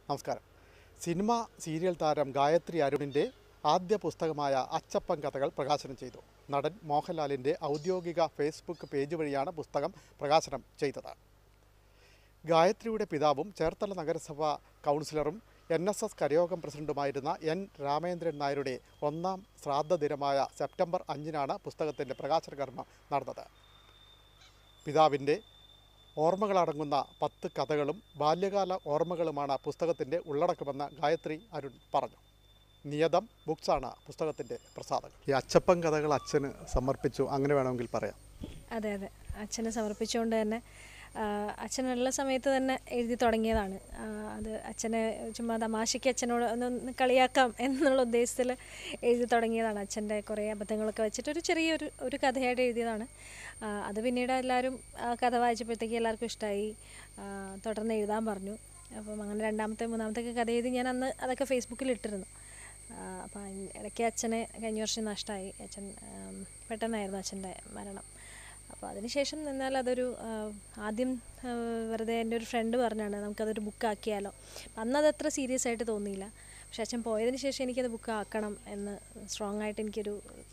നമസ്കാരം cinema serial താരം ഗായത്രി അരുണിൻ്റെ ആദ്യ പുസ്തകമായ അച്ചപ്പൻ കഥകൾ പ്രകാശനം ചെയ്തു നടൻ മോഹൻലാലിൻ്റെ ഔദ്യോഗിക ഫേസ്ബുക്ക് പേജ് വഴിയാണ് പുസ്തകം പ്രകാശനം ചെയ്തത് ഗായത്രിയുടെ പിതാവും ചേർത്തല നഗരസഭ കൗൺസിലറും എൻ എസ് എസ് കരയോഗം പ്രസിഡന്റുമായിരുന്ന എൻ രാമേന്ദ്രൻ നായരുടെ ഒന്നാം ശ്രാദ്ധ ദിനമായ സെപ്റ്റംബർ അഞ്ചിനാണ് പുസ്തകത്തിൻ്റെ പ്രകാശന കർമ്മം നടന്നത് പിതാവിൻ്റെ ഓർമ്മകളടങ്ങുന്ന പത്ത് കഥകളും ബാല്യകാല ഓർമ്മകളുമാണ് പുസ്തകത്തിൻ്റെ ഉള്ളടക്കമെന്ന് ഗായത്രി അരുൺ പറഞ്ഞു നിയതം ബുക്സാണ് പുസ്തകത്തിൻ്റെ പ്രസാധകർ ഈ അച്ചപ്പൻ കഥകൾ അച്ഛന് സമർപ്പിച്ചു അങ്ങനെ വേണമെങ്കിൽ പറയാം അതെ അതെ അച്ഛനെ സമർപ്പിച്ചുകൊണ്ട് തന്നെ ആ, അച്ഛനുള്ള സമയത്ത് തന്നെ എഴുതി തുടങ്ങിയതാണ് ആ, അത് അച്ഛനെ ചുമ്മാ തമാശയ്ക്ക് അച്ഛനോട് ഒന്ന് ഒന്ന് കളിയാക്കാം എന്നുള്ള ഉദ്ദേശത്തിൽ എഴുതി തുടങ്ങിയതാണ് അച്ഛൻ്റെ കുറേ അബദ്ധങ്ങളൊക്കെ വെച്ചിട്ട് ഒരു ചെറിയൊരു ഒരു കഥയായിട്ട് എഴുതിയതാണ് ആ, അത് പിന്നീട് എല്ലാവരും ആ കഥ വായിച്ചപ്പോഴത്തേക്ക് എല്ലാവർക്കും ഇഷ്ടമായി ആ, തുടർന്ന് എഴുതാൻ പറഞ്ഞു അപ്പം അങ്ങനെ രണ്ടാമത്തെ മൂന്നാമത്തെ ഒക്കെ കഥ എഴുതി ഞാൻ അന്ന് അതൊക്കെ ഫേസ്ബുക്കിൽ ഇട്ടിരുന്നു അപ്പം ഇടയ്ക്ക് അച്ഛനെ കഴിഞ്ഞ വർഷം നഷ്ടമായി അച്ഛൻ ആം, പെട്ടെന്നായിരുന്നു അച്ഛൻ്റെ മരണം അപ്പോൾ അതിനുശേഷം എന്നാൽ അതൊരു ആ, ആദ്യം ആ, വെറുതെ എൻ്റെ ഒരു ഫ്രണ്ട് പറഞ്ഞാണ് നമുക്കതൊരു ബുക്കാക്കിയാലോ അന്നത് അത്ര സീരിയസ് ആയിട്ട് തോന്നിയില്ല പക്ഷെ അച്ഛൻ പോയതിന് ശേഷം എനിക്കത് ബുക്ക് ആക്കണം എന്ന് സ്ട്രോങ് ആയിട്ട് എനിക്കൊരു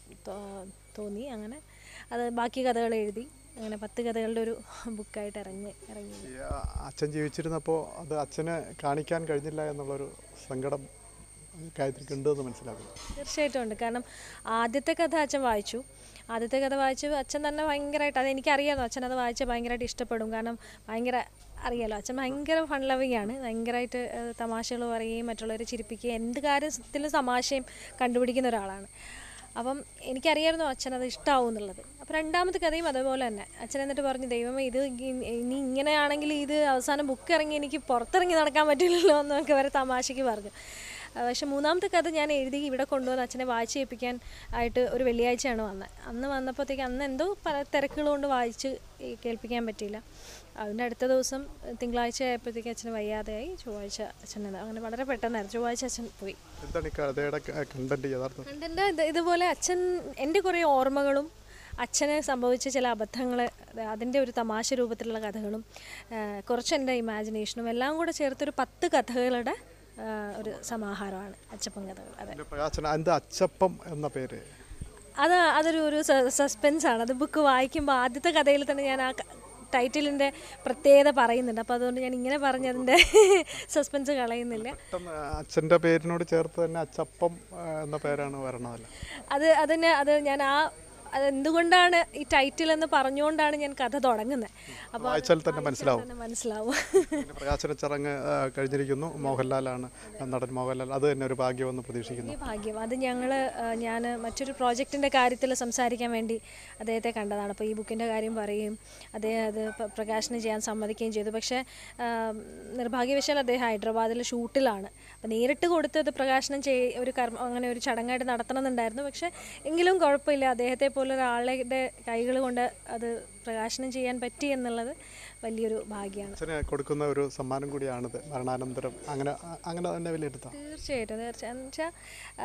തോ- തോന്നി അങ്ങനെ അത് ബാക്കി കഥകൾ എഴുതി അങ്ങനെ പത്ത് കഥകളുടെ ഒരു ബുക്കായിട്ട് ഇറങ്ങി ഇറങ്ങി ഈ ആ, അച്ഛൻ ജീവിച്ചിരുന്നപ്പോൾ അത് അച്ഛന് കാണിക്കാൻ കഴിഞ്ഞില്ല എന്നുള്ളൊരു സങ്കടം ഗായത്രിക്ക് ഉണ്ട് എന്ന് മനസ്സിലാക്കുന്നു തീർച്ചയായിട്ടും ഉണ്ട് കാരണം ആദ്യത്തെ കഥ അച്ഛൻ വായിച്ചു ആദ്യത്തെ കഥ വായിച്ച് അച്ഛൻ തന്നെ ഭയങ്കരമായിട്ട് അത് എനിക്കറിയാമല്ലോ അച്ഛൻ അത് വായിച്ച് ഭയങ്കരമായിട്ട് ഇഷ്ടപ്പെടും കാരണം ഭയങ്കര അറിയാലോ അച്ഛൻ ഭയങ്കര ഫൺ ലവിങ് ആണ് ഭയങ്കരമായിട്ട് തമാശകൾ പറയുകയും മറ്റുള്ളവരെ ചിരിപ്പിക്കുകയും എന്ത് കാര്യത്തിലും തമാശയും കണ്ടുപിടിക്കുന്ന ഒരാളാണ് അപ്പം എനിക്കറിയായിരുന്നു അച്ഛൻ അത് ഇഷ്ടമാവും എന്നുള്ളത് അപ്പോൾ രണ്ടാമത്തെ കഥയും അതേപോലെ തന്നെ അച്ഛൻ എന്നിട്ട് പറഞ്ഞു ദൈവമേ ഇത് ഇ- ഇനി ഇങ്ങനെയാണെങ്കിൽ ഇത് അവസാനം ബുക്ക് ഇറങ്ങി എനിക്ക് പുറത്തിറങ്ങി നടക്കാൻ പറ്റില്ലല്ലോ എന്നൊക്കെ വരെ തമാശയ്ക്ക് പറഞ്ഞു ആ, പക്ഷെ മൂന്നാമത്തെ കഥ ഞാൻ എഴുതി ഇവിടെ കൊണ്ടുവന്ന് അച്ഛനെ വായിച്ച് കേൾപ്പിക്കാൻ ആയിട്ട് ഒരു വെള്ളിയാഴ്ചയാണ് വന്നത് അന്ന് വന്നപ്പോഴത്തേക്ക് അന്ന് എന്തോ പല തിരക്കുകൾ കൊണ്ട് വായിച്ച് ഈ കേൾപ്പിക്കാൻ പറ്റിയില്ല അതിൻ്റെ അടുത്ത ദിവസം തിങ്കളാഴ്ച ആയപ്പോഴത്തേക്ക് അച്ഛന് വയ്യാതെയായി ചൊവ്വാഴ്ച അച്ഛൻ അങ്ങനെ വളരെ പെട്ടെന്നായിരുന്നു ചൊവ്വാഴ്ച അച്ഛൻ പോയി എന്താണ് ഈ കഥയുടെ കണ്ടന്റ് യഥാർത്ഥം കണ്ടന്റ് ഇത് ഇതുപോലെ അച്ഛൻ എൻ്റെ കുറേ ഓർമ്മകളും അച്ഛന് സംഭവിച്ച ചില അബദ്ധങ്ങൾ അതിൻ്റെ ഒരു തമാശ രൂപത്തിലുള്ള കഥകളും ആ, കുറച്ച് എൻ്റെ ഇമാജിനേഷനും എല്ലാം കൂടെ ചേർത്തൊരു പത്ത് കഥകളുടെ ആ, ഒരു സമാഹാരമാണ് അച്ചപ്പൻ കഥകൾ അതെ ഇതിന്റെ പ്രകാശനം എന്ത് അച്ചപ്പം എന്ന പേര് അത് അതൊരു ഒരു സസ്പെൻസ് ആണ് അത് ബുക്ക് വായിക്കുമ്പോൾ ആദ്യത്തെ കഥയിൽ തന്നെ ഞാൻ ആ ടൈറ്റിലിൻ്റെ പ്രത്യേകത പറയുന്നുണ്ട് അപ്പോൾ അതുകൊണ്ട് ഞാൻ ഇങ്ങനെ പറഞ്ഞതിൻ്റെ സസ്പെൻസ് കളയുന്നില്ല പെട്ടെന്ന് അച്ഛൻ്റെ പേരിനോട് ചേർത്ത് തന്നെ അച്ചപ്പം ആ, എന്ന പേരാണ് വരണമല്ല അത് അതിന് അത് ഞാൻ ആ അതെന്തുകൊണ്ടാണ് ഈ ടൈറ്റിൽ എന്ന് പറഞ്ഞുകൊണ്ടാണ് ഞാൻ കഥ തുടങ്ങുന്നത് അപ്പോൾ വായിച്ചാൽ തന്നെ മനസ്സിലാവും തന്നെ മനസ്സിലാവും പിന്നെ പ്രകാശന ചടങ്ങ് ആ, കഴിഞ്ഞിരിക്കുന്നു മോഹൻലാലാണ് നടൻ മോഹൻലാൽ അത് തന്നെ ഒരു ഭാഗ്യമെന്ന് പ്രതീക്ഷിക്കുന്നു വലിയ ഭാഗ്യം അത് ഞങ്ങൾ ഞാൻ മറ്റൊരു പ്രോജക്റ്റിൻ്റെ കാര്യത്തിൽ സംസാരിക്കാൻ വേണ്ടി അദ്ദേഹത്തെ കണ്ടതാണ് അപ്പോൾ ഈ ബുക്കിൻ്റെ കാര്യം പറയുകയും അദ്ദേഹം അത് പ- പ്രകാശനം ചെയ്യാൻ സമ്മതിക്കുകയും ചെയ്തു പക്ഷേ ആ, നിർഭാഗ്യവശാൽ അദ്ദേഹം ഹൈദരാബാദിൽ ഷൂട്ടിലാണ് അപ്പോൾ നേരിട്ട് കൊടുത്ത് അത് പ്രകാശനം ചെയ് ഒരു കർമ്മ അങ്ങനെ ഒരു ചടങ്ങായിട്ട് നടത്തണമെന്നുണ്ടായിരുന്നു പക്ഷേ എങ്കിലും കുഴപ്പമില്ല അദ്ദേഹത്തെ പോലെ ഒരാളുടെ കൈകൾ കൊണ്ട് അത് പ്രകാശനം ചെയ്യാൻ പറ്റി എന്നുള്ളത് വലിയൊരു ഭാഗ്യമാണ് അച്ഛന് കൊടുക്കുന്ന ഒരു സമ്മാനം കൂടിയാണിത് മരണാനന്തരം അങ്ങനെ അങ്ങനെ തന്നെ വിലയിരുത്താം തീർച്ചയായിട്ടും തീർച്ചയായും എന്ന് വെച്ചാൽ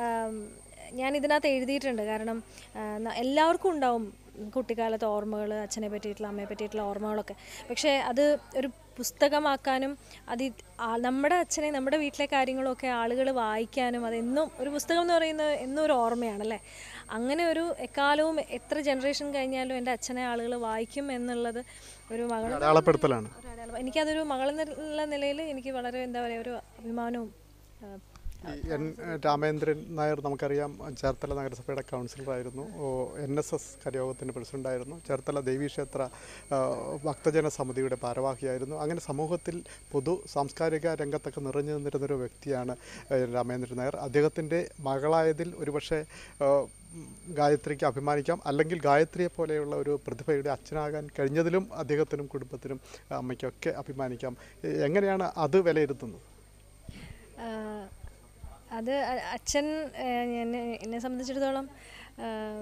ഞാൻ ഇതിനകത്ത് എഴുതിയിട്ടുണ്ട് കാരണം ആ, ന- എല്ലാവർക്കും ഉണ്ടാവും കുട്ടിക്കാലത്തെ ഓർമ്മകൾ അച്ഛനെ പറ്റിയിട്ടുള്ള അമ്മയെ പറ്റിയിട്ടുള്ള ഓർമ്മകളൊക്കെ പക്ഷേ അത് ഒരു പുസ്തകമാക്കാനും അത് ഇത് ആ- നമ്മുടെ അച്ഛനെ നമ്മുടെ വീട്ടിലെ കാര്യങ്ങളൊക്കെ ആളുകൾ വായിക്കാനും അതെന്നും ഒരു പുസ്തകം എന്ന് പറയുന്നത് എന്നും ഒരു ഓർമ്മയാണല്ലേ അങ്ങനെ ഒരു എക്കാലവും എത്ര ജനറേഷൻ കഴിഞ്ഞാലും എൻ്റെ അച്ഛനെ ആളുകൾ വായിക്കും എന്നുള്ളത് ഒരു മകൾ അടയാളപ്പെടുത്തലാണ് ഒരു അടയാളം എനിക്കതൊരു മകളെന്നുള്ള നിലയിൽ എനിക്ക് വളരെ എന്താ പറയുക ഒരു അഭിമാനവും ആ, ഈ എൻ രാമേന്ദ്രൻ നായർ നമുക്കറിയാം ചേർത്തല നഗരസഭയുടെ കൗൺസിലറായിരുന്നു എൻ എസ് എസ് കരയോഗത്തിൻ്റെ പ്രസിഡൻ്റായിരുന്നു ചേർത്തല ദേവീക്ഷേത്ര ആ, ഭക്തജന സമിതിയുടെ ഭാരവാഹിയായിരുന്നു അങ്ങനെ സമൂഹത്തിൽ പൊതു സാംസ്കാരിക രംഗത്തൊക്കെ നിറഞ്ഞു നിന്നിരുന്നൊരു വ്യക്തിയാണ് ആ, രാമേന്ദ്രൻ നായർ അദ്ദേഹത്തിൻ്റെ മകളായതിൽ ഒരുപക്ഷെ ആ, ഉം, ഗായത്രിക്ക് അഭിമാനിക്കാം അല്ലെങ്കിൽ ഗായത്രിയെ പോലെയുള്ള ഒരു പ്രതിഭയുടെ അച്ഛനാകാൻ കഴിഞ്ഞതിലും അദ്ദേഹത്തിനും കുടുംബത്തിനും അമ്മയ്ക്കൊക്കെ അഭിമാനിക്കാം എ- എങ്ങനെയാണ് അത് വിലയിരുത്തുന്നത് ആ, അത് അ- അച്ഛൻ ആ, ഞാൻ എന്നെ സംബന്ധിച്ചിടത്തോളം ആ,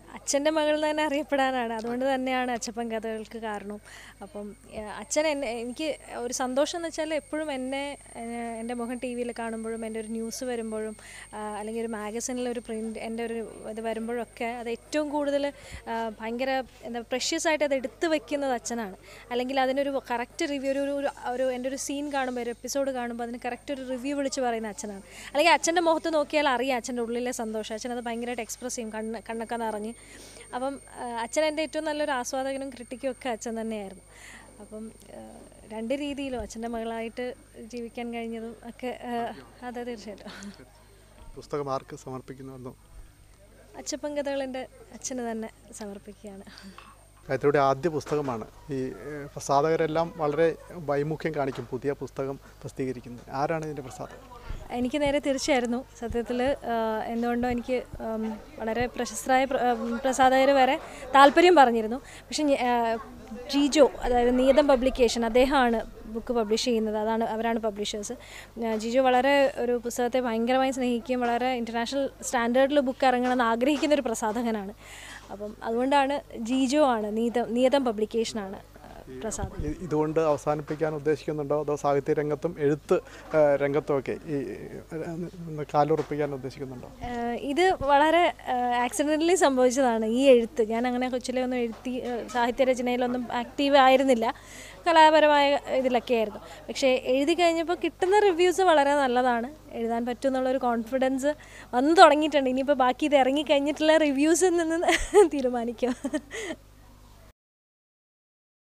അച്ഛൻ്റെ മകൾ എന്ന് തന്നെ അറിയപ്പെടാനാണ് അതുകൊണ്ട് തന്നെയാണ് അച്ചപ്പൻ കഥകൾക്ക് കാരണവും അപ്പം ഏഹ്, അച്ഛൻ എന്നെ എനിക്ക് ഒരു സന്തോഷം എന്ന് വെച്ചാൽ എപ്പോഴും എന്നെ ഏഹ്, എൻ്റെ മുഖം ടി വിയിൽ കാണുമ്പോഴും എൻ്റെ ഒരു ന്യൂസ് വരുമ്പോഴും ആ, അല്ലെങ്കിൽ ഒരു മാഗസിനിൽ ഒരു പ്രിൻ്റ് എൻ്റെ ഒരു ഇത് വരുമ്പോഴൊക്കെ അത് ഏറ്റവും കൂടുതൽ ആ, ഭയങ്കര എന്താ പ്രഷ്യസ് ആയിട്ട് അത് എടുത്തു വെക്കുന്നത് അച്ഛനാണ് അല്ലെങ്കിൽ അതിനൊരു കറക്റ്റ് റിവ്യൂ ഒരു ഒരു ഒരു എൻ്റെ ഒരു സീൻ കാണുമ്പോൾ ഒരു എപ്പിസോഡ് കാണുമ്പോൾ അതിന് കറക്റ്റ് ഒരു റിവ്യൂ വിളിച്ച് പറയുന്ന അച്ഛനാണ് അല്ലെങ്കിൽ അച്ഛൻ്റെ മുഖത്ത് നോക്കിയാൽ അറിയാം അച്ഛൻ്റെ ഉള്ളിലെ സന്തോഷം അച്ഛൻ അത് ഭയങ്കരമായിട്ട് എക്സ്പ്രസ് ചെയ്യും കണ്ണ് കണ്ണൊക്കെ നിറഞ്ഞ് അപ്പം ആ, അച്ഛൻ എൻ്റെ ഏറ്റവും നല്ലൊരു ആസ്വാദകനും ക്രിട്ടിക്കും ഒക്കെ അച്ഛൻ തന്നെയായിരുന്നു അപ്പം ആ, രണ്ട് രീതിയിലും അച്ഛൻ്റെ മകളായിട്ട് ജീവിക്കാൻ കഴിഞ്ഞതും ഒക്കെ ആ, അതെ തീർച്ചയായിട്ടും പുസ്തകം ആർക്ക് സമർപ്പിക്കുന്നുവെന്നും അച്ചപ്പൻ കഥകളെൻ്റെ അച്ഛന് തന്നെ സമർപ്പിക്കുകയാണ് ഗായത്രിയുടെ ആദ്യ പുസ്തകമാണ് ഈ ഏഹ്, പ്രസാധകരെല്ലാം വളരെ വൈമുഖ്യം കാണിക്കും പുതിയ പുസ്തകം പ്രസിദ്ധീകരിക്കുന്നത് ആരാണ് ഇതിൻ്റെ പ്രസാധകർ എനിക്ക് നേരെ തിരിച്ചായിരുന്നു സത്യത്തിൽ എന്തുകൊണ്ടോ എനിക്ക് ഉം, വളരെ പ്രശസ്തരായ പ്ര- ഉം, പ്രസാധകർ വരെ താല്പര്യം പറഞ്ഞിരുന്നു പക്ഷെ ഞ- ആ, ജിജോ അതായത് നീതം പബ്ലിക്കേഷൻ അദ്ദേഹമാണ് ബുക്ക് പബ്ലിഷ് ചെയ്യുന്നത് അതാണ് അവരാണ് പബ്ലിഷേഴ്സ് ജിജോ വളരെ ഒരു പുസ്തകത്തെ ഭയങ്കരമായി സ്നേഹിക്കുകയും വളരെ ഇൻ്റർനാഷണൽ സ്റ്റാൻഡേർഡിൽ ബുക്ക് ഇറങ്ങണമെന്ന് ആഗ്രഹിക്കുന്ന ഒരു പ്രസാധകനാണ് അപ്പം അതുകൊണ്ടാണ് ജിജോ ആണ് നീതം നീതം പബ്ലിക്കേഷനാണ് പ്രസാദം ഇ- ഇതുകൊണ്ട് അവസാനിപ്പിക്കാൻ ഉദ്ദേശിക്കുന്നുണ്ടോ അതോ സാഹിത്യ രംഗത്തും എഴുത്ത് ഏഹ്, രംഗത്തുമൊക്കെ ഈ ഏഹ്, കാലുറപ്പിക്കാൻ ഉദ്ദേശിക്കുന്നുണ്ടോ ഏഹ് ഇത് വളരെ ആക്സിഡൻ്റലി സംഭവിച്ചതാണ് ഈ എഴുത്ത് ഞാൻ അങ്ങനെ കൊച്ചിലെ ഒന്നും എഴുത്തി ഏഹ് സാഹിത്യ രചനയിലൊന്നും ആക്റ്റീവ് ആയിരുന്നില്ല കലാപരമായ ഇതിലൊക്കെ ആയിരുന്നു പക്ഷേ എഴുതി കഴിഞ്ഞപ്പോൾ കിട്ടുന്ന റിവ്യൂസ് വളരെ നല്ലതാണ് എഴുതാൻ പറ്റും എന്നുള്ളൊരു കോൺഫിഡൻസ് വന്നു തുടങ്ങിയിട്ടുണ്ട് ഇനിയിപ്പോൾ ബാക്കി ഇത് ഇറങ്ങി കഴിഞ്ഞിട്ടുള്ള റിവ്യൂസിൽ നിന്ന് തീരുമാനിക്കും